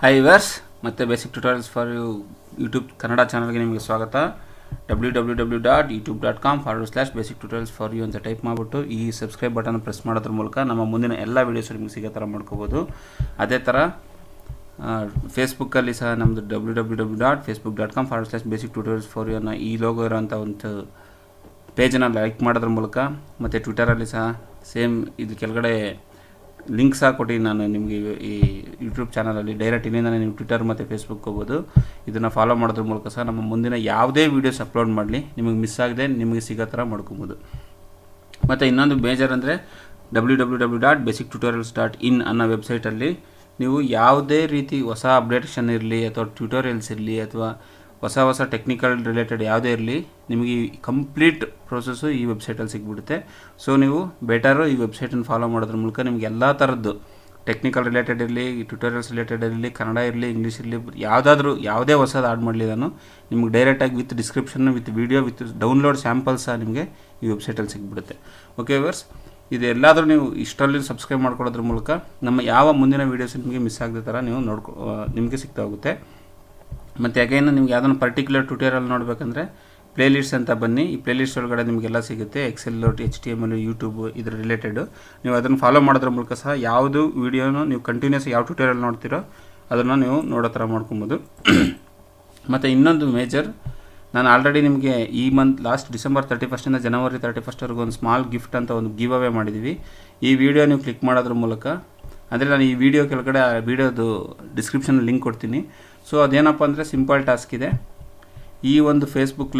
hi ವರ್ಸ್ ಮತ್ತು basic tutorials for you YouTube Kannada ಚಾನಲ್ಗೆ ನಿಮಗೆ ಸ್ವಾಗತ W W W dot YouTube dot com forward slash basic tutorials for you ಅಂತ type ಮಾಡಿಬಿಟ್ಟು ಈ ಸಬ್ಸ್ಕ್ರೈಬ್ ಬಟನ್ ಪ್ರೆಸ್ ಮಾಡೋದ್ರ ಮೂಲಕ ನಮ್ಮ ಮುಂದಿನ ಎಲ್ಲ ವೀಡಿಯೋಸ್ ನಿಮಗೆ ಸಿಗೋ ಥರ ಮಾಡ್ಕೋಬೋದು ಅದೇ ಥರ ಫೇಸ್ಬುಕ್ಕಲ್ಲಿ ಸಹ ನಮ್ಮದು W W W dot Facebook dot com forward slash basic tutorials for you ಅನ್ನೋ ಈ ಲೋಗೋ ಇರೋಂಥ ಒಂದು ಪೇಜನ್ನು ಲೈಕ್ ಮಾಡೋದ್ರ ಮೂಲಕ ಮತ್ತು ಟ್ವಿಟರಲ್ಲಿ ಸಹ ಸೇಮ್ ಇದು ಕೆಳಗಡೆ ಲಿಂಕ್ ಸಹ ಕೊಟ್ಟು ನಾನು ನಿಮಗೆ ಈ ಯೂಟ್ಯೂಬ್ ಚಾನಲಲ್ಲಿ ಡೈರೆಕ್ಟ್ ಇಲ್ಲಿಂದ ನೀವು ಟ್ವಿಟರ್ ಮತ್ತು ಫೇಸ್ಬುಕ್ ಹೋಗ್ಬೋದು ಇದನ್ನು ಫಾಲೋ ಮಾಡೋದ್ರ ಮೂಲಕ ಸಹ ನಮ್ಮ ಮುಂದಿನ ಯಾವುದೇ ವೀಡಿಯೋಸ್ ಅಪ್ಲೋಡ್ ಮಾಡಲಿ ನಿಮಗೆ ಮಿಸ್ ಆಗದೆ ನಿಮಗೆ ಸಿಗೋ ಥರ ಮಾಡ್ಕೊಬೋದು ಮತ್ತು ಇನ್ನೊಂದು ಮೇಜರ್ ಅಂದರೆ W W W dot basic tutorials dot in ಅನ್ನೋ ವೆಬ್ಸೈಟಲ್ಲಿ ನೀವು ಯಾವುದೇ ರೀತಿ ಹೊಸ ಅಪ್ಡೇಷನ್ ಇರಲಿ ಅಥವಾ ಟ್ಯೂಟೋರಿಯಲ್ಸ್ ಇರಲಿ ಅಥವಾ ಹೊಸ ಹೊಸ ಟೆಕ್ನಿಕಲ್ ರಿಲೇಟೆಡ್ ಯಾವುದೇ ಇರಲಿ ನಿಮಗೆ ಈ ಕಂಪ್ಲೀಟ್ ಪ್ರೋಸೆಸ್ಸು ಈ ವೆಬ್ಸೈಟಲ್ಲಿ ಸಿಗ್ಬಿಡುತ್ತೆ ಸೊ ನೀವು ಬೆಟರು ಈ ವೆಬ್ಸೈಟನ್ನು ಫಾಲೋ ಮಾಡೋದ್ರ ಮೂಲಕ ನಿಮಗೆ ಎಲ್ಲ ಥರದ್ದು ಟೆಕ್ನಿಕಲ್ ರಿಲೇಟೆಡ್ ಇರಲಿ ಟ್ಯೂಟೋರಿಯಲ್ಸ್ ರಿಲೇಟೆಡ್ ಇರಲಿ ಕನ್ನಡ ಇರಲಿ ಇಂಗ್ಲೀಷ್ ಇರಲಿ ಯಾವುದಾದ್ರೂ ಯಾವುದೇ ಹೊಸದು ಆಡ್ ಮಾಡಲಿ ನಾನು ನಿಮ್ಗೆ ಡೈರೆಕ್ಟಾಗಿ with description with video with download sample ಸಹ ನಿಮಗೆ ಈ ವೆಬ್ಸೈಟಲ್ಲಿ ಸಿಗ್ಬಿಡುತ್ತೆ ಓಕೆ ವರ್ಸ್ ಇದು ಎಲ್ಲಾದರೂ ನೀವು ಇಷ್ಟರಲ್ಲಿ ಸಬ್ಸ್ಕ್ರೈಬ್ ಮಾಡ್ಕೊಳ್ಳೋದ್ರ ಮೂಲಕ ನಮ್ಮ ಯಾವ ಮುಂದಿನ ವೀಡಿಯೋಸ್ ನಿಮಗೆ ಮಿಸ್ ಆಗದ ಥರ ನೀವು ನೋಡ್ಕೊ ನಿಮಗೆ ಸಿಗ್ತಾ ಹೋಗುತ್ತೆ ಮತ್ತು ಅಗೇನು ನಿಮ್ಗೆ ಯಾವುದನ್ನು ಪರ್ಟಿಕ್ಯುಲರ್ ಟ್ಯೂಟೋರಿಯಲ್ ನೋಡಬೇಕಂದ್ರೆ ಪ್ಲೇಲಿಸ್ಟ್ ಅಂತ ಬನ್ನಿ ಈ ಪ್ಲೇಲಿಸ್ಟ್ ಒಳಗಡೆ ನಿಮಗೆಲ್ಲ ಸಿಗುತ್ತೆ Excel H T M L YouTube ಇದ್ರ ರಿಲೇಟೆಡು ನೀವು ಅದನ್ನು ಫಾಲೋ ಮಾಡೋದ್ರ ಮೂಲಕ ಸಹ ಯಾವುದು ವೀಡಿಯೋನು ನೀವು ಕಂಟಿನ್ಯೂಸ್ ಯಾವ ಟ್ಯೂಟೋರಿಯಲ್ ನೋಡ್ತೀರೋ ಅದನ್ನು ನೀವು ನೋಡೋ ಥರ ಮಾಡ್ಕೊಬೋದು ಮತ್ತು ಇನ್ನೊಂದು ಮೇಜರ್ ನಾನು ಆಲ್ರೆಡಿ ನಿಮಗೆ ಈ ಮಂತ್ ಲಾಸ್ಟ್ ಡಿಸೆಂಬರ್ ತರ್ಟಿ ಫಸ್ಟಿಂದ ಜನವರಿ ತರ್ಟಿ ಫಸ್ಟ್ವರೆಗೂ ಒಂದು ಸ್ಮಾಲ್ ಗಿಫ್ಟ್ ಅಂತ ಒಂದು ಗಿವ್ ಅವೇ ಮಾಡಿದ್ದೀವಿ ಈ ವಿಡಿಯೋ ನೀವು ಕ್ಲಿಕ್ ಮಾಡೋದ್ರ ಮೂಲಕ ಅಂದರೆ ನಾನು ಈ ವಿಡಿಯೋ ಕೆಳಗಡೆ ಆ ವಿಡಿಯೋದು ಡಿಸ್ಕ್ರಿಪ್ಷನ್ ಲಿಂಕ್ ಕೊಡ್ತೀನಿ ಸೊ ಅದೇನಪ್ಪ ಅಂದರೆ ಸಿಂಪಲ್ ಟಾಸ್ಕ್ ಇದೆ ಈ ಒಂದು ಫೇಸ್ಬುಕ್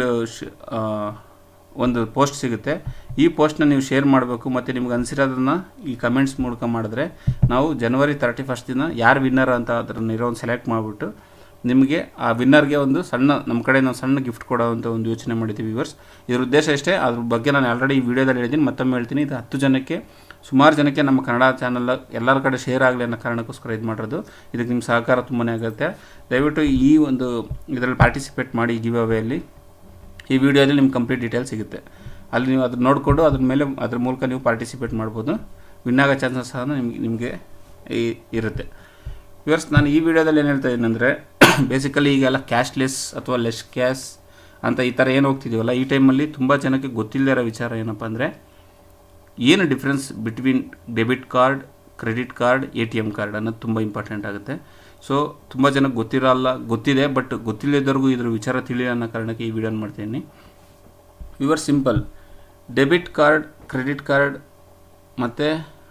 ಒಂದು ಪೋಸ್ಟ್ ಸಿಗುತ್ತೆ ಈ ಪೋಸ್ಟ್ನ ನೀವು ಶೇರ್ ಮಾಡಬೇಕು ಮತ್ತು ನಿಮ್ಗೆ ಅನಿಸಿರೋದನ್ನು ಈ ಕಮೆಂಟ್ಸ್ ಮೂಲಕ ಮಾಡಿದ್ರೆ ನಾವು ಜನವರಿ ತರ್ಟಿ ಫಸ್ಟ್ ದಿನ ಯಾರು ವಿನ್ನರ್ ಅಂತ ಅದನ್ನು ಇರೋ ಒಂದು ಸೆಲೆಕ್ಟ್ ಮಾಡಿಬಿಟ್ಟು ನಿಮಗೆ ಆ ವಿನ್ನರ್ಗೆ ಒಂದು ಸಣ್ಣ ನಮ್ಮ ಕಡೆ ನಾವು ಸಣ್ಣ ಗಿಫ್ಟ್ ಕೊಡೋವಂಥ ಒಂದು ಯೋಚನೆ ಮಾಡಿದ್ದೀವಿ ವಿವರ್ಸ್ ಇದ್ರ ಉದ್ದೇಶ ಇಷ್ಟೇ ಅದ್ರ ಬಗ್ಗೆ ನಾನು ಆಲ್ರೆಡಿ ಈ ವಿಡಿಯೋದಲ್ಲಿ ಹೇಳಿದ್ದೀನಿ ಮತ್ತೊಮ್ಮೆ ಹೇಳ್ತೀನಿ ಇದು ಹತ್ತು ಜನಕ್ಕೆ ಸುಮಾರು ಜನಕ್ಕೆ ನಮ್ಮ ಕನ್ನಡ ಚಾನಲ್ ಎಲ್ಲರ ಕಡೆ ಶೇರ್ ಆಗಲಿ ಅನ್ನೋ ಕಾರಣಕ್ಕೋಸ್ಕರ ಇದು ಮಾಡೋದು ಇದಕ್ಕೆ ನಿಮ್ಮ ಸಹಕಾರ ತುಂಬಾ ಆಗುತ್ತೆ ದಯವಿಟ್ಟು ಈ ಒಂದು ಇದರಲ್ಲಿ ಪಾರ್ಟಿಸಿಪೇಟ್ ಮಾಡಿ ಗಿವ್ ಅವೇಯಲ್ಲಿ ಈ ವಿಡಿಯೋದಲ್ಲಿ ನಿಮ್ಗೆ ಕಂಪ್ಲೀಟ್ ಡೀಟೇಲ್ಸ್ ಸಿಗುತ್ತೆ ಅಲ್ಲಿ ನೀವು ಅದನ್ನ ನೋಡಿಕೊಂಡು ಅದ್ರ ಮೇಲೆ ಅದ್ರ ಮೂಲಕ ನೀವು ಪಾರ್ಟಿಸಿಪೇಟ್ ಮಾಡ್ಬೋದು ವಿನ್ ಆಗೋ ಚಾನ್ಸಸ್ ಸಹ ನಿಮ್ಗೆ ನಿಮಗೆ ಇರುತ್ತೆ ವಿವರ್ಸ್ ನಾನು ಈ ವಿಡಿಯೋದಲ್ಲಿ ಏನು ಹೇಳ್ತಾ ಇದ್ದೀನಿ ಅಂದರೆ ಬೇಸಿಕಲಿ ಈಗೆಲ್ಲ ಕ್ಯಾಶ್ಲೆಸ್ ಅಥವಾ ಲೆಸ್ ಕ್ಯಾಶ್ ಅಂತ ಈ ಥರ ಏನು ಹೋಗ್ತಿದ್ದೀವಲ್ಲ ಈ ಟೈಮಲ್ಲಿ ತುಂಬ ಜನಕ್ಕೆ ಗೊತ್ತಿಲ್ಲದೇ ಇರೋ ವಿಚಾರ ಏನಪ್ಪ ಅಂದರೆ ಏನು difference between debit card credit card A T M card ಅನ್ನೋದು ತುಂಬ ಇಂಪಾರ್ಟೆಂಟ್ ಆಗುತ್ತೆ ಸೊ ತುಂಬ ಜನಕ್ಕೆ ಗೊತ್ತಿರಲ್ಲ ಗೊತ್ತಿದೆ ಬಟ್ ಗೊತ್ತಿಲ್ಲದವ್ರಿಗೂ ಇದ್ರ ವಿಚಾರ ತಿಳಿಯಲ್ಲ ಅನ್ನೋ ಕಾರಣಕ್ಕೆ ಈ ವಿಡಿಯೋನ ಮಾಡ್ತೀನಿ viewer simple debit card credit card ಮತ್ತು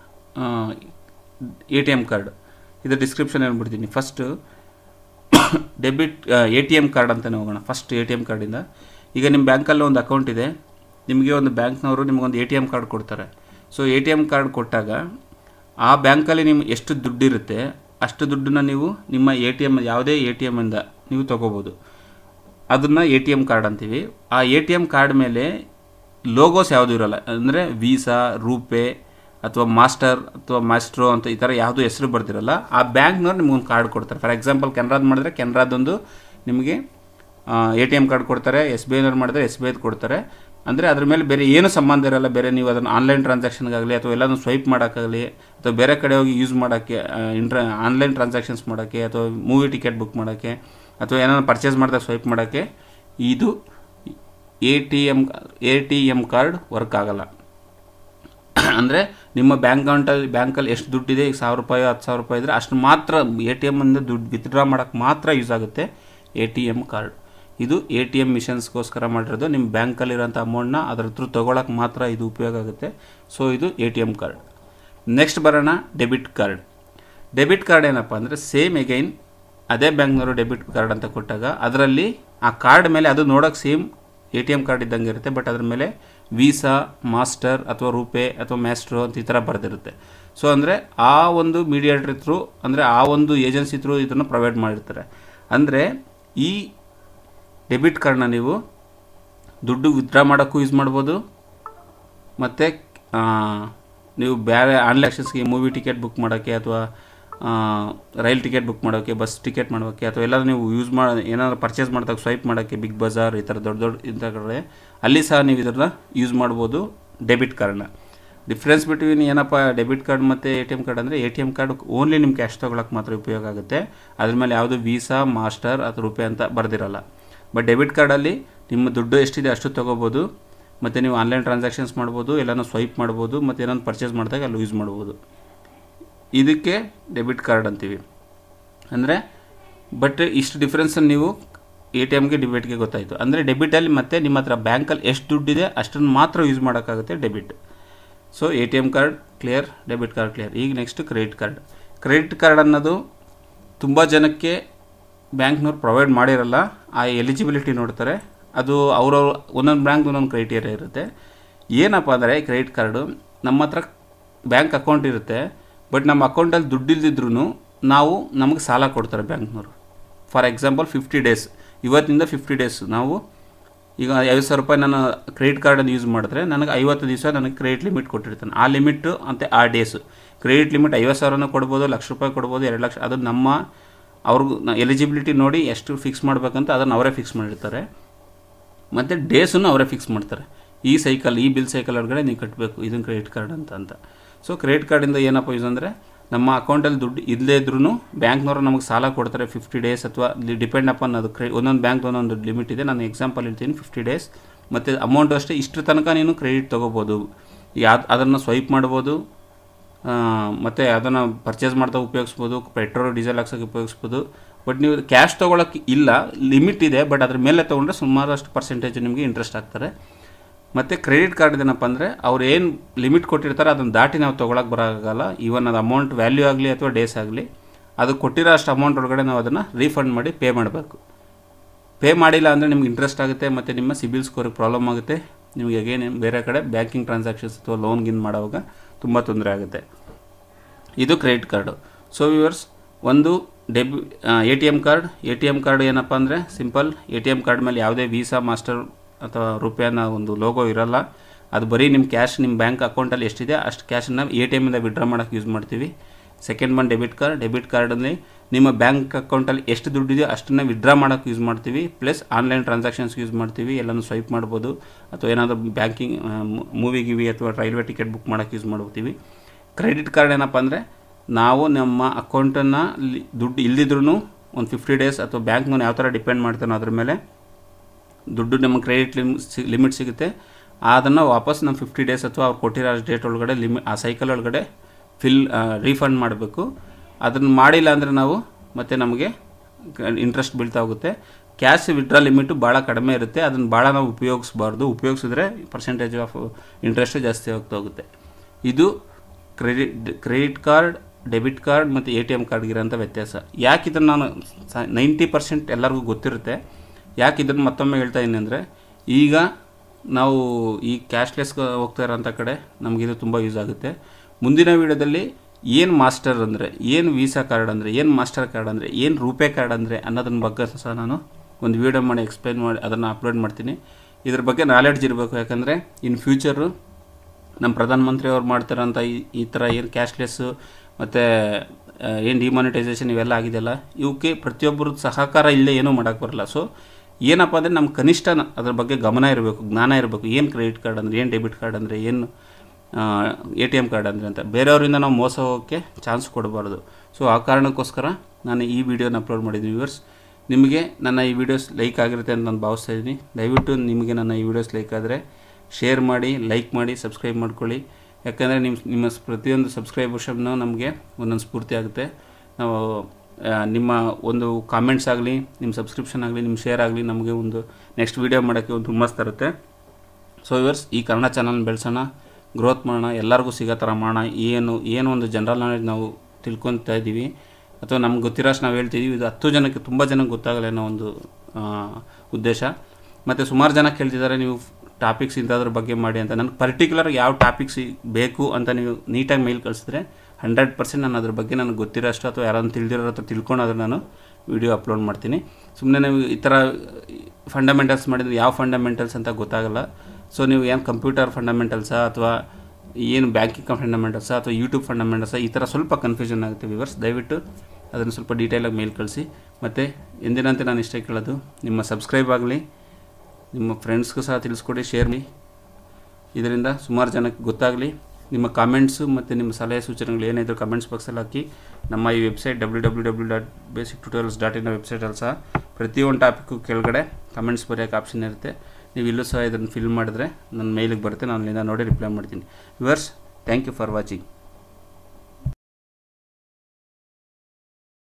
ಎ ಟಿ ಎಮ್ ಕಾರ್ಡ್ ಇದು ಡಿಸ್ಕ್ರಿಪ್ಷನ್ ಹೇಳ್ಬಿಡ್ತೀನಿ first debit A T M card ಅಂತಲೇ ಹೋಗೋಣ ಫಸ್ಟ್ ಎ ಟಿ ಎಮ್ ಕಾರ್ಡಿಂದ ಈಗ ನಿಮ್ಮ ಬ್ಯಾಂಕಲ್ಲಿ ಒಂದು ಅಕೌಂಟ್ ಇದೆ ನಿಮಗೆ ಒಂದು ಬ್ಯಾಂಕ್ನವರು ನಿಮಗೊಂದು ಎ ಟಿ ಎಮ್ ಕಾರ್ಡ್ ಕೊಡ್ತಾರೆ so A T M card ಕೊಟ್ಟಾಗ ಆ ಬ್ಯಾಂಕಲ್ಲಿ ನಿಮ್ಮ ಎಷ್ಟು ದುಡ್ಡಿರುತ್ತೆ ಅಷ್ಟು ದುಡ್ಡನ್ನ ನೀವು ನಿಮ್ಮ ಎ ಟಿ ಎಮ್ ಯಾವುದೇ ಎ ಟಿ ಎಮ್ಮಿಂದ ನೀವು ತೊಗೋಬೋದು ಅದನ್ನು ಎ ಟಿ ಎಮ್ ಕಾರ್ಡ್ ಅಂತೀವಿ ಆ ಎ ಟಿ ಎಮ್ ಕಾರ್ಡ್ ಮೇಲೆ ಲೋಗೋಸ್ ಯಾವುದೂ ಇರೋಲ್ಲ ಅಂದರೆ ವೀಸಾ ರೂಪೇ ಅಥವಾ ಮಾಸ್ಟರ್ ಅಥವಾ ಮಾಸ್ಟ್ರೋ ಅಂತ ಈ ಥರ ಯಾವುದೂ ಹೆಸರು ಬರ್ತಿರಲ್ಲ ಆ ಬ್ಯಾಂಕ್ನವ್ರು ನಿಮ್ಗೊಂದು ಕಾರ್ಡ್ ಕೊಡ್ತಾರೆ ಫಾರ್ ಎಕ್ಸಾಂಪಲ್ ಕೆನರಾದ್ ಮಾಡಿದ್ರೆ ಕೆನರಾದೊಂದು ನಿಮಗೆ ಎ ಟಿ ಎಮ್ ಕಾರ್ಡ್ ಕೊಡ್ತಾರೆ ಎಸ್ ಬಿ ಐನವ್ರು ಮಾಡಿದ್ರೆ ಎಸ್ ಬಿ ಐದು ಕೊಡ್ತಾರೆ ಅಂದರೆ ಅದ್ರ ಮೇಲೆ ಬೇರೆ ಏನು ಸಂಬಂಧ ಇರಲ್ಲ ಬೇರೆ ನೀವು ಅದನ್ನು ಆನ್ಲೈನ್ ಟ್ರಾನ್ಸಾಕ್ಷನ್ಗಾಗಲಿ ಅಥವಾ ಎಲ್ಲದನ್ನು ಸ್ವೈಪ್ ಮಾಡೋಕ್ಕಾಗಲಿ ಅಥವಾ ಬೇರೆ ಕಡೆ ಹೋಗಿ ಯೂಸ್ ಮಾಡೋಕ್ಕೆ ಇಂಟ್ರ ಆನ್ಲೈನ್ ಟ್ರಾನ್ಸಾಕ್ಷನ್ಸ್ ಮಾಡೋಕ್ಕೆ ಅಥವಾ ಮೂವಿ ಟಿಕೆಟ್ ಬುಕ್ ಮಾಡೋಕ್ಕೆ ಅಥವಾ ಏನಾದ್ರು ಪರ್ಚೇಸ್ ಮಾಡಿದಾಗ ಸ್ವೈಪ್ ಮಾಡೋಕ್ಕೆ ಇದು A T M A T M card work ಆಗಲ್ಲ ಅಂದರೆ ನಿಮ್ಮ ಬ್ಯಾಂಕ್ ಅಕೌಂಟಲ್ಲಿ ಬ್ಯಾಂಕಲ್ಲಿ ಎಷ್ಟು ದುಡ್ಡಿದೆ ಈಗ ಸಾವಿರ ರೂಪಾಯಿ ಹತ್ತು ಸಾವಿರ ರೂಪಾಯಿ ಇದ್ದರೆ ಅಷ್ಟು ಮಾತ್ರ ಎ ಟಿ ಎಮ್ಮಿಂದ ದುಡ್ಡು ವಿತ್ಡ್ರಾ ಮಾಡೋಕ್ಕೆ ಮಾತ್ರ ಯೂಸ್ ಆಗುತ್ತೆ ಎ ಟಿ ಎಮ್ ಕಾರ್ಡ್ ಇದು ಎ ಟಿ ಎಮ್ ಮಿಷನ್ಸ್ಗೋಸ್ಕರ ಮಾಡಿರೋದು ನಿಮ್ಮ ಬ್ಯಾಂಕಲ್ಲಿರೋಂಥ ಅಮೌಂಟ್ನ ಅದ್ರ ಥ್ರೂ ತೊಗೊಳಕ್ಕೆ ಮಾತ್ರ ಇದು ಉಪಯೋಗ ಆಗುತ್ತೆ ಸೊ ಇದು A T M card next ಬರೋಣ ಡೆಬಿಟ್ ಕಾರ್ಡ್ ಡೆಬಿಟ್ ಕಾರ್ಡ್ ಏನಪ್ಪ ಅಂದರೆ ಸೇಮ್ ಎಗೈನ್ ಅದೇ ಬ್ಯಾಂಕ್ನವರು ಡೆಬಿಟ್ ಕಾರ್ಡ್ ಅಂತ ಕೊಟ್ಟಾಗ ಅದರಲ್ಲಿ ಆ ಕಾರ್ಡ್ ಮೇಲೆ ಅದು ನೋಡೋಕೆ same A T M card ಇದ್ದಂಗೆ ಇರುತ್ತೆ ಬಟ್ ಅದ್ರ ಮೇಲೆ ವೀಸಾ ಮಾಸ್ಟರ್ ಅಥವಾ ರೂಪೇ ಅಥವಾ ಮ್ಯಾಸ್ಟ್ರೋ ಅಂತ ಈ ಥರ ಬರೆದಿರುತ್ತೆ ಸೊ ಅಂದರೆ ಆ ಒಂದು ಮೀಡಿಯೇಟ್ರ್ ಥ್ರೂ ಅಂದರೆ ಆ ಒಂದು ಏಜೆನ್ಸಿ ಥ್ರೂ ಇದನ್ನು ಪ್ರೊವೈಡ್ ಮಾಡಿರ್ತಾರೆ ಅಂದರೆ ಈ ಡೆಬಿಟ್ ಕಾರ್ಡ್ನ ನೀವು ದುಡ್ಡು ವಿತ್ಡ್ರಾ ಮಾಡೋಕ್ಕೂ ಯೂಸ್ ಮಾಡ್ಬೋದು ಮತ್ತು ನೀವು ಬೇರೆ ಆನ್ಲೈನ್ ಆಕ್ಷನ್ಸ್ಗೆ ಮೂವಿ ಟಿಕೆಟ್ ಬುಕ್ ಮಾಡೋಕ್ಕೆ ಅಥವಾ ರೈಲ್ ಟಿಕೆಟ್ ಬುಕ್ ಮಾಡೋಕ್ಕೆ ಬಸ್ ಟಿಕೆಟ್ ಮಾಡೋಕ್ಕೆ ಅಥವಾ ಎಲ್ಲಾದ್ರೂ ನೀವು ಯೂಸ್ ಮಾಡಿ ಏನಾದರೂ ಪರ್ಚೇಸ್ ಮಾಡಿದಾಗ ಸ್ವೈಪ್ ಮಾಡೋಕ್ಕೆ ಬಿಗ್ ಬಜಾರ್ ಈ ಥರ ದೊಡ್ಡ ದೊಡ್ಡ ಇಂಥ ಕಡೆ ಅಲ್ಲಿ ಸಹ ನೀವು ಇದನ್ನು ಯೂಸ್ ಮಾಡ್ಬೋದು ಡೆಬಿಟ್ ಕಾರ್ಡ್ನ ಡಿಫ್ರೆನ್ಸ್ ಬಿಟ್ವೀನ್ ಏನಪ್ಪ ಡೆಬಿಟ್ ಕಾರ್ಡ್ ಮತ್ತು ಎ ಟಿ ಎಮ್ ಕಾರ್ಡ್ ಅಂದರೆ A T M card only ನಿಮ್ಮ ಕ್ಯಾಶ್ ತೊಗೊಳಕ್ಕೆ ಮಾತ್ರ ಉಪಯೋಗ ಆಗುತ್ತೆ ಅದ್ರ ಮೇಲೆ ಯಾವುದು ವೀಸಾ ಮಾಸ್ಟರ್ ಅಥವಾ ರೂಪೇ ಅಂತ ಬರೆದಿರಲ್ಲ ಬಟ್ ಡೆಬಿಟ್ ಕಾರ್ಡಲ್ಲಿ ನಿಮ್ಮ ದುಡ್ಡು ಎಷ್ಟಿದೆ ಅಷ್ಟು ತೊಗೋಬೋದು ಮತ್ತು ನೀವು ಆನ್ಲೈನ್ ಟ್ರಾನ್ಸಾಕ್ಷನ್ಸ್ ಮಾಡ್ಬೋದು ಎಲ್ಲನೂ ಸ್ವೈಪ್ ಮಾಡ್ಬೋದು ಮತ್ತು ಏನೊಂದು ಪರ್ಚೇಸ್ ಮಾಡಿದಾಗ ಅಲ್ಲಿ ಯೂಸ್ ಮಾಡ್ಬೋದು ಇದಕ್ಕೆ ಡೆಬಿಟ್ ಕಾರ್ಡ್ ಅಂತೀವಿ ಅಂದರೆ ಬಟ್ ಇಷ್ಟು ಡಿಫ್ರೆನ್ಸನ್ನು ನೀವು ಎ ಟಿ ಎಮ್ಗೆ ಡೆಬಿಟ್ಗೆ ಗೊತ್ತಾಯಿತು ಅಂದರೆ ಡೆಬಿಟಲ್ಲಿ ಮತ್ತೆ ನಿಮ್ಮ ಹತ್ರ ಬ್ಯಾಂಕಲ್ಲಿ ಎಷ್ಟು ದುಡ್ಡಿದೆ ಅಷ್ಟನ್ನು ಮಾತ್ರ ಯೂಸ್ ಮಾಡೋಕ್ಕಾಗುತ್ತೆ debit so A T M card clear debit card clear ಈಗ next credit card credit card ಅನ್ನೋದು ತುಂಬ ಜನಕ್ಕೆ ಬ್ಯಾಂಕ್ನವ್ರು ಪ್ರೊವೈಡ್ ಮಾಡಿರಲ್ಲ ಆ ಎಲಿಜಿಬಿಲಿಟಿ ನೋಡ್ತಾರೆ ಅದು ಅವ್ರವ್ರ ಒಂದೊಂದು ಬ್ಯಾಂಕ್ ಒಂದೊಂದು ಕ್ರೈಟೀರಿಯಾ ಇರುತ್ತೆ ಏನಪ್ಪ ಅಂದರೆ ಕ್ರೆಡಿಟ್ ಕಾರ್ಡು ನಮ್ಮ ಹತ್ರ ಬ್ಯಾಂಕ್ ಅಕೌಂಟ್ ಇರುತ್ತೆ ಬಟ್ ನಮ್ಮ ಅಕೌಂಟಲ್ಲಿ ದುಡ್ಡಿಲ್ದಿದ್ರೂ ನಾವು ನಮಗೆ ಸಾಲ ಕೊಡ್ತಾರೆ ಬ್ಯಾಂಕ್ನವರು ಫಾರ್ ಎಕ್ಸಾಂಪಲ್ ಫಿಫ್ಟಿ ಡೇಸ್ ಇವತ್ತಿಂದ ಫಿಫ್ಟಿ ಡೇಸ್ ನಾವು ಈಗ ಐವತ್ತು ಸಾವಿರ ರೂಪಾಯಿ ನಾನು ಕ್ರೆಡಿಟ್ ಕಾರ್ಡನ್ನು ಯೂಸ್ ಮಾಡಿದ್ರೆ ನನಗೆ ಐವತ್ತು ದಿವಸ ನನಗೆ ಕ್ರೆಡಿಟ್ ಲಿಮಿಟ್ ಕೊಟ್ಟಿರ್ತಾನೆ ಆ ಲಿಮಿಟ್ ಅಂತ ಆ ಡೇಸು ಕ್ರೆಡಿಟ್ ಲಿಮಿಟ್ ಐವತ್ತು ಸಾವಿರನೂ ಕೊಡ್ಬೋದು ಲಕ್ಷ ರೂಪಾಯಿ ಕೊಡ್ಬೋದು ಎರಡು ಲಕ್ಷ ಅದು ನಮ್ಮ ಅವ್ರಿಗೂ ಎಲಿಜಿಬಿಲಿಟಿ ನೋಡಿ ಎಷ್ಟು ಫಿಕ್ಸ್ ಮಾಡಬೇಕಂತ ಅದನ್ನು ಅವರೇ ಫಿಕ್ಸ್ ಮಾಡಿರ್ತಾರೆ ಮತ್ತು ಡೇಸನ್ನು ಅವರೇ ಫಿಕ್ಸ್ ಮಾಡ್ತಾರೆ ಈ ಸೈಕಲ್ ಈ ಬಿಲ್ ಸೈಕಲ್ ಒಳಗಡೆ ನೀವು ಕಟ್ಟಬೇಕು ಇದನ್ನು ಕ್ರೆಡಿಟ್ ಕಾರ್ಡ್ ಅಂತ ಅಂತ ಸೊ ಕ್ರೆಡಿಟ್ ಕಾರ್ಡಿಂದ ಏನಪ್ಪ ಯೂಸ್ ಅಂದರೆ ನಮ್ಮ ಅಕೌಂಟಲ್ಲಿ ದುಡ್ಡು ಇಲ್ಲದೇ ಇದ್ರೂ ಬ್ಯಾಂಕ್ನವರು ನಮಗೆ ಸಾಲ ಕೊಡ್ತಾರೆ ಫಿಫ್ಟಿ ಡೇಸ್ ಅಥವಾ ಡಿಪೆಂಡ್ ಅಪಾನ್ ಅದು ಕ್ರೆ ಒಂದೊಂದು ಬ್ಯಾಂಕ್ ಒಂದೊಂದು ಲಿಮಿಟ್ ಇದೆ ನಾನು ಎಕ್ಸಾಂಪಲ್ ಹೇಳ್ತೀನಿ ಫಿಫ್ಟಿ ಡೇಸ್ ಮತ್ತು ಅಮೌಂಟ್ ಅಷ್ಟೇ ಇಷ್ಟರ ತನಕ ನೀನು ಕ್ರೆಡಿಟ್ ತೊಗೋಬೋದು ಯಾ ಅದನ್ನು ಸ್ವೈಪ್ ಮಾಡ್ಬೋದು ಮತ್ತು ಅದನ್ನು ಪರ್ಚೇಸ್ ಮಾಡ್ತಾ ಉಪಯೋಗಿಸ್ಬೋದು ಪೆಟ್ರೋಲ್ ಡೀಸೆಲ್ ಹಾಕ್ಸೋಕೆ ಉಪಯೋಗಿಸ್ಬೋದು ಬಟ್ ನೀವು ಕ್ಯಾಶ್ ತೊಗೊಳಕ್ಕೆ ಇಲ್ಲ ಲಿಮಿಟ್ ಇದೆ ಬಟ್ ಅದ್ರ ಮೇಲೆ ತೊಗೊಂಡ್ರೆ ಸುಮಾರಷ್ಟು ಪರ್ಸೆಂಟೇಜ್ ನಿಮಗೆ ಇಂಟ್ರೆಸ್ಟ್ ಆಗ್ತಾರೆ ಮತ್ತು ಕ್ರೆಡಿಟ್ ಕಾರ್ಡ್ ಏನಪ್ಪ ಅಂದರೆ ಅವ್ರು ಏನು ಲಿಮಿಟ್ ಕೊಟ್ಟಿರ್ತಾರೆ ಅದನ್ನು ದಾಟಿ ನಾವು ತೊಗೊಳಕ್ಕೆ ಬರೋಲ್ಲ ಈವನ್ ಅದು ಅಮೌಂಟ್ ವ್ಯಾಲ್ಯೂ ಆಗಲಿ ಅಥವಾ ಡೇಸ್ ಆಗಲಿ ಅದು ಕೊಟ್ಟಿರೋ ಅಷ್ಟು ಅಮೌಂಟ್ ಒಳಗಡೆ ನಾವು ಅದನ್ನು ರೀಫಂಡ್ ಮಾಡಿ ಪೇ ಮಾಡಬೇಕು ಪೇ ಮಾಡಿಲ್ಲ ಅಂದರೆ ನಿಮ್ಗೆ ಇಂಟ್ರೆಸ್ಟ್ ಆಗುತ್ತೆ ಮತ್ತು ನಿಮ್ಮ ಸಿಬಿಲ್ ಸ್ಕೋರಿಗೆ ಪ್ರಾಬ್ಲಮ್ ಆಗುತ್ತೆ ನಿಮಗೆ ಅಗೇನ್ ಬೇರೆ ಕಡೆ ಬ್ಯಾಂಕಿಂಗ್ ಟ್ರಾನ್ಸಾಕ್ಷನ್ಸ್ ಅಥವಾ ಲೋನ್ ಗಿನ್ ಮಾಡೋವಾಗ ತುಂಬ ತೊಂದರೆ ಆಗುತ್ತೆ ಇದು ಕ್ರೆಡಿಟ್ ಕಾರ್ಡು ಸೊ ವ್ಯೂವರ್ಸ್ ಒಂದು ಡೆಬಿ A T M card A T M card ಏನಪ್ಪ ಅಂದರೆ simple A T M card ಮೇಲೆ ಯಾವುದೇ ವೀಸಾ ಮಾಸ್ಟರ್ ಅಥವಾ ರೂಪಾಯಿನ ಒಂದು ಲೋಗೋ ಇರಲ್ಲ ಅದು ಬರೀ ನಿಮ್ಮ ಕ್ಯಾಶ್ ನಿಮ್ಮ ಬ್ಯಾಂಕ್ ಅಕೌಂಟಲ್ಲಿ ಎಷ್ಟಿದೆ ಅಷ್ಟು ಕ್ಯಾಶನ್ನು ಎ ಟಿ ಎಮ್ಮಿಂದ ವಿಡ್ರಾ ಮಾಡೋಕ್ಕೆ ಯೂಸ್ ಮಾಡ್ತೀವಿ second one debit card debit ಕಾರ್ಡಲ್ಲಿ ನಿಮ್ಮ ಬ್ಯಾಂಕ್ ಅಕೌಂಟಲ್ಲಿ ಎಷ್ಟು ದುಡ್ಡಿದೆಯೋ ಅಷ್ಟನ್ನು ವಿಡ್ರಾ ಮಾಡೋಕ್ಕೆ ಯೂಸ್ ಮಾಡ್ತೀವಿ ಪ್ಲಸ್ ಆನ್ಲೈನ್ ಟ್ರಾನ್ಸಾಕ್ಷನ್ಸ್ ಯೂಸ್ ಮಾಡ್ತೀವಿ ಎಲ್ಲನೂ ಸ್ವೈಪ್ ಮಾಡ್ಬೋದು ಅಥವಾ ಏನಾದರೂ ಬ್ಯಾಂಕಿಂಗ್ ಮೂವಿ ಗಿವಿ ಅಥವಾ ರೈಲ್ವೆ ಟಿಕೆಟ್ ಬುಕ್ ಮಾಡೋಕ್ಕೆ ಯೂಸ್ ಮಾಡ್ತೀವಿ ಕ್ರೆಡಿಟ್ ಕಾರ್ಡ್ ಏನಪ್ಪ ಅಂದರೆ ನಾವು ನಮ್ಮ ಅಕೌಂಟನ್ನು ದುಡ್ಡು ಇಲ್ದಿದ್ರೂ ಒಂದು ಫಿಫ್ಟಿ ಡೇಸ್ ಅಥವಾ ಬ್ಯಾಂಕ್ನ ಯಾವ ಥರ ಡಿಪೆಂಡ್ ಮಾಡ್ತಾನೋ ಅದ್ರ ಮೇಲೆ ದುಡ್ಡು ನಮ್ಮ ಕ್ರೆಡಿಟ್ ಲಿಮ್ ಲಿಮಿಟ್ ಸಿಗುತ್ತೆ ಅದನ್ನು ವಾಪಸ್ ನಮ್ಮ ಫಿಫ್ಟಿ ಡೇಸ್ ಅಥವಾ ಅವ್ರು ಕೊಟ್ಟಿರೋ ಡೇಟ್ ಒಳಗಡೆ ಲಿಮಿ ಆ ಸೈಕಲ್ ಒಳಗಡೆ ಫಿಲ್ ರೀಫಂಡ್ ಮಾಡಬೇಕು ಅದನ್ನು ಮಾಡಿಲ್ಲ ಅಂದರೆ ನಾವು ಮತ್ತು ನಮಗೆ ಇಂಟ್ರೆಸ್ಟ್ ಬೀಳ್ತಾ ಹೋಗುತ್ತೆ ಕ್ಯಾಶ್ ವಿಡ್ರಾ ಲಿಮಿಟು ಭಾಳ ಕಡಿಮೆ ಇರುತ್ತೆ ಅದನ್ನು ಭಾಳ ನಾವು ಉಪಯೋಗಿಸ್ಬಾರ್ದು ಉಪಯೋಗಿಸಿದ್ರೆ ಪರ್ಸೆಂಟೇಜ್ ಆಫ್ ಇಂಟ್ರೆಸ್ಟು ಜಾಸ್ತಿ ಹೋಗ್ತಾ ಹೋಗುತ್ತೆ ಇದು credit credit card debit card ಮತ್ತು ಎ ಟಿ ಎಮ್ ಕಾರ್ಡ್ಗಿರೋಂಥ ವ್ಯತ್ಯಾಸ ಯಾಕೆ ಇದನ್ನು ನಾನು ನೈಂಟಿ ಪರ್ಸೆಂಟ್ ಎಲ್ಲರಿಗೂ ಗೊತ್ತಿರುತ್ತೆ ಯಾಕೆ ಇದನ್ನು ಮತ್ತೊಮ್ಮೆ ಹೇಳ್ತಾ ಇದ್ದೀನಿ ಅಂದರೆ ಈಗ ನಾವು ಈ ಕ್ಯಾಶ್ಲೆಸ್ ಹೋಗ್ತಾ ಇರೋಂಥ ಕಡೆ ನಮಗಿದು ತುಂಬ ಯೂಸ್ ಆಗುತ್ತೆ ಮುಂದಿನ ವೀಡಿಯೋದಲ್ಲಿ ಏನು ಮಾಸ್ಟರ್ ಅಂದರೆ ಏನು ವೀಸಾ ಕಾರ್ಡ್ ಅಂದರೆ ಏನು ಮಾಸ್ಟರ್ ಕಾರ್ಡ್ ಅಂದರೆ ಏನು ರೂಪೇ ಕಾರ್ಡ್ ಅಂದರೆ ಅನ್ನೋದನ್ನ ಬಗ್ಗೆ ಸಹ ನಾನು ಒಂದು ವೀಡಿಯೋ ಮಾಡಿ ಎಕ್ಸ್ಪ್ಲೈನ್ ಮಾಡಿ ಅದನ್ನು ಅಪ್ಲೋಡ್ ಮಾಡ್ತೀನಿ ಇದ್ರ ಬಗ್ಗೆ ನಾಲೆಡ್ಜ್ ಇರಬೇಕು ಯಾಕಂದರೆ ಇನ್ ಫ್ಯೂಚರು ನಮ್ಮ ಪ್ರಧಾನಮಂತ್ರಿ ಅವ್ರು ಮಾಡ್ತಾರಂಥ ಈ ಈ ಥರ ಏನು ಕ್ಯಾಶ್ಲೆಸ್ಸು ಮತ್ತು ಏನು ಡಿಮಾನಿಟೈಸೇಷನ್ ಇವೆಲ್ಲ ಆಗಿದೆಯಲ್ಲ ಇವಕ್ಕೆ ಪ್ರತಿಯೊಬ್ಬರ ಸಹಕಾರ ಇಲ್ಲೇ ಏನೂ ಮಾಡೋಕ್ಕೆ ಬರಲ್ಲ ಸೊ ಏನಪ್ಪ ಅಂದರೆ ನಮ್ಮ ಕನಿಷ್ಠ ಅದ್ರ ಬಗ್ಗೆ ಗಮನ ಇರಬೇಕು ಜ್ಞಾನ ಇರಬೇಕು ಏನು ಕ್ರೆಡಿಟ್ ಕಾರ್ಡ್ ಅಂದರೆ ಏನು ಡೆಬಿಟ್ ಕಾರ್ಡ್ ಅಂದರೆ ಏನು ಎ ಟಿ ಎಮ್ ಕಾರ್ಡ್ ಅಂದರೆ ಅಂತ ಬೇರೆಯವರಿಂದ ನಾವು ಮೋಸ ಹೋಗೋಕ್ಕೆ ಚಾನ್ಸ್ ಕೊಡಬಾರ್ದು ಸೊ ಆ ಕಾರಣಕ್ಕೋಸ್ಕರ ನಾನು ಈ ವಿಡಿಯೋನ ಅಪ್ಲೋಡ್ ಮಾಡಿದ್ದೀನಿ ವ್ಯೂವರ್ಸ್ ನಿಮಗೆ ನನ್ನ ಈ ವಿಡಿಯೋಸ್ ಲೈಕ್ ಆಗಿರುತ್ತೆ ಅಂತ ನಾನು ಭಾವಿಸ್ತಾ ಇದ್ದೀನಿ ದಯವಿಟ್ಟು ನಿಮಗೆ ನನ್ನ ಈ ವಿಡಿಯೋಸ್ ಲೈಕ್ ಆದರೆ ಶೇರ್ ಮಾಡಿ ಲೈಕ್ ಮಾಡಿ ಸಬ್ಸ್ಕ್ರೈಬ್ ಮಾಡ್ಕೊಳ್ಳಿ ಯಾಕಂದರೆ ನಿಮ್ಮ ನಿಮ್ಮ ಪ್ರತಿಯೊಂದು ಸಬ್ಸ್ಕ್ರೈಬರ್ಷನ್ನು ನಮಗೆ ಒಂದೊಂದು ಸ್ಫೂರ್ತಿ ಆಗುತ್ತೆ ನಾವು ನಿಮ್ಮ ಒಂದು ಕಾಮೆಂಟ್ಸ್ ಆಗಲಿ ನಿಮ್ಮ ಸಬ್ಸ್ಕ್ರಿಪ್ಷನ್ ಆಗಲಿ ನಿಮ್ಮ ಶೇರ್ ಆಗಲಿ ನಮಗೆ ಒಂದು ನೆಕ್ಸ್ಟ್ ವೀಡಿಯೋ ಮಾಡೋಕ್ಕೆ ಒಂದು ಹುಮ್ಮಸ್ ತರುತ್ತೆ ಸೊ ಇವರ್ಸ್ ಈ ಕನ್ನಡ ಚಾನಲ್ನ ಬೆಳೆಸೋಣ ಗ್ರೋತ್ ಮಾಡೋಣ ಎಲ್ಲರಿಗೂ ಸಿಗೋ ಥರ ಮಾಡೋಣ ಏನು ಏನು ಒಂದು ಜನರಲ್ ನಾಲೆಡ್ಜ್ ನಾವು ತಿಳ್ಕೊತಾ ಇದ್ದೀವಿ ಅಥವಾ ನಮ್ಗೆ ಗೊತ್ತಿರೋಷ್ಟು ನಾವು ಹೇಳ್ತಿದ್ದೀವಿ ಇದು ಹತ್ತು ಜನಕ್ಕೆ ತುಂಬ ಜನಕ್ಕೆ ಗೊತ್ತಾಗಲ್ಲ ಅನ್ನೋ ಒಂದು ಉದ್ದೇಶ ಮತ್ತು ಸುಮಾರು ಜನ ಕೇಳ್ತಿದ್ದಾರೆ ನೀವು ಟಾಪಿಕ್ಸ್ ಇಂಥದ್ರ ಬಗ್ಗೆ ಮಾಡಿ ಅಂತ ನನಗೆ ಪರ್ಟಿಕ್ಯುಲರ್ ಯಾವ ಟಾಪಿಕ್ಸ್ ಬೇಕು ಅಂತ ನೀವು ನೀಟಾಗಿ ಮೇಲ್ ಕಳಿಸಿದ್ರೆ ಹಂಡ್ರೆಡ್ ಪರ್ಸೆಂಟ್ ನಾನು ಅದ್ರ ಬಗ್ಗೆ ನನಗೆ ಗೊತ್ತಿರೋ ಅಷ್ಟು ಅಥವಾ ಯಾರನ್ನು ತಿಳಿದಿರೋ ಅಥವಾ ತಿಳ್ಕೊಂಡಾದ್ರೆ ನಾನು ವಿಡಿಯೋ ಅಪ್ಲೋಡ್ ಮಾಡ್ತೀನಿ ಸುಮ್ಮನೆ ನೀವು ಈ ಥರ ಫಂಡಮೆಂಟಲ್ಸ್ ಮಾಡಿದರೆ ಯಾವ ಫಂಡಮೆಂಟಲ್ಸ್ ಅಂತ ಗೊತ್ತಾಗಲ್ಲ ಸೊ ನೀವು ಏನು ಕಂಪ್ಯೂಟರ್ ಫಂಡಮೆಂಟಲ್ಸಾ ಅಥವಾ ಏನು ಬ್ಯಾಂಕಿಂಗ್ ಫಂಡಮೆಂಟಲ್ಸಾ ಅಥವಾ ಯೂಟ್ಯೂಬ್ ಫಂಡಮೆಂಟಲ್ಸಾ ಈ ಥರ ಸ್ವಲ್ಪ ಕನ್ಫ್ಯೂಷನ್ ಆಗುತ್ತೆ ವಿವರ್ಸ್ ದಯವಿಟ್ಟು ಅದನ್ನು ಸ್ವಲ್ಪ ಡೀಟೇಲಾಗಿ ಮೇಲ್ ಕಳಿಸಿ ಮತ್ತು ಎಂದಿನಂತೆ ನಾನು ಇಷ್ಟೇ ಕೇಳೋದು ನಿಮ್ಮ ಸಬ್ಸ್ಕ್ರೈಬ್ ಆಗಲಿ ನಿಮ್ಮ ಫ್ರೆಂಡ್ಸ್ಗೂ ಸಹ ತಿಳಿಸ್ಕೊಡಿ ಶೇರ್ ಮಾಡಿ ಇದರಿಂದ ಸುಮಾರು ಜನಕ್ಕೆ ಗೊತ್ತಾಗಲಿ ನಿಮ್ಮ ಕಾಮೆಂಟ್ಸು ಮತ್ತು ನಿಮ್ಮ ಸಲಹೆ ಸೂಚನೆಗಳು ಏನಿದ್ರು ಕಮೆಂಟ್ಸ್ ಬಾಕ್ಸಲ್ಲಿ ಹಾಕಿ ನಮ್ಮ ಈ website W W W dot basic tutorials dot in ವೆಬ್ಸೈಟಲ್ಲಿ ಸಹ ಪ್ರತಿಯೊಂದು ಟಾಪಿಕ್ಕು ಕೆಳಗಡೆ ಕಮೆಂಟ್ಸ್ ಬರೆಯೋಕ್ಕೆ ಆಪ್ಷನ್ ಇರುತ್ತೆ ನೀವು ಇಲ್ಲೂ ಸಹ ಇದನ್ನು ಫಿಲ್ ಮಾಡಿದ್ರೆ ನನ್ನ ಮೇಲಿಗೆ ಬರುತ್ತೆ ನಾನು ಅಲ್ಲಿಂದ ನೋಡಿ ರಿಪ್ಲೈ ಮಾಡ್ತೀನಿ viewers thank you for watching